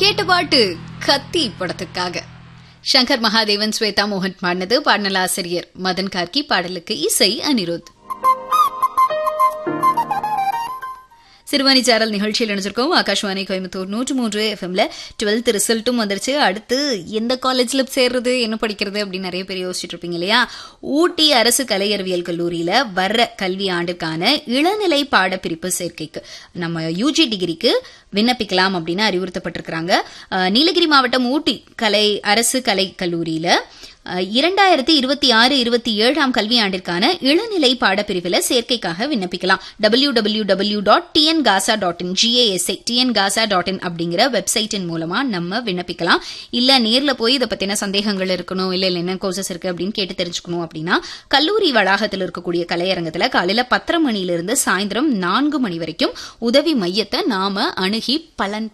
கேட்ட பாட்டு கத்தி படத்துக்காக சங்கர் மகாதேவன் ஸ்வேதா மோகன் பாடினது பாடலாசிரியர் மதன் கார்கி பாடலுக்கு இசை அனிருத் சிறுவாணி சேரல் நிகழ்ச்சியில் இணைஞ்சிருக்கோம் ஆகாஷ்வாணி கோயம்புத்தூர் நூற்று மூன்று எஃப்எம்ல டுவெல்த் ரிசல்ட்டும் வந்துருச்சு அடுத்து எந்த காலேஜ்ல சேர்றது என்ன படிக்கிறது அப்படின்னு நிறைய பேர் யோசிச்சுட்டு இருப்பீங்க இல்லையா ஊட்டி அரசு கலை அறிவியல் கல்லூரியில வர்ற கல்வி ஆண்டுக்கான இளநிலை பாடப்பிரிப்பு சேர்க்கைக்கு நம்ம யூஜி டிகிரிக்கு விண்ணப்பிக்கலாம் அப்படின்னு அறிவுறுத்தப்பட்டிருக்கிறாங்க அஹ், நீலகிரி மாவட்டம் ஊட்டி கலை அரசு கலை கல்லூரியில அஹ், இரண்டாயிரத்தி இருபத்தி ஆறு இருபத்தி ஏழாம் கல்வியாண்டிற்கான இளநிலை பாடப்பிரிவில் சேர்க்கைக்காக விண்ணப்பிக்கலாம் W W W dot TN GASA dot in G A S I TN GASA dot in அப்படிங்கிற வெப்சைட்டின் மூலமா நம்ம விண்ணப்பிக்கலாம் இல்ல நேர்ல போய் இதை பத்தின சந்தேகங்கள் இருக்கணும் இல்ல இல்ல என்ன கோர்சஸ் இருக்கு அப்படின்னு கேட்டு தெரிஞ்சுக்கணும் அப்படின்னா கல்லூரி வளாகத்தில் இருக்கக்கூடிய கலையரங்கத்துல காலையில பத்தரை மணியிலிருந்து சாயந்தரம் நான்கு மணி வரைக்கும் உதவி மையத்தை நாம அணுகி பலன்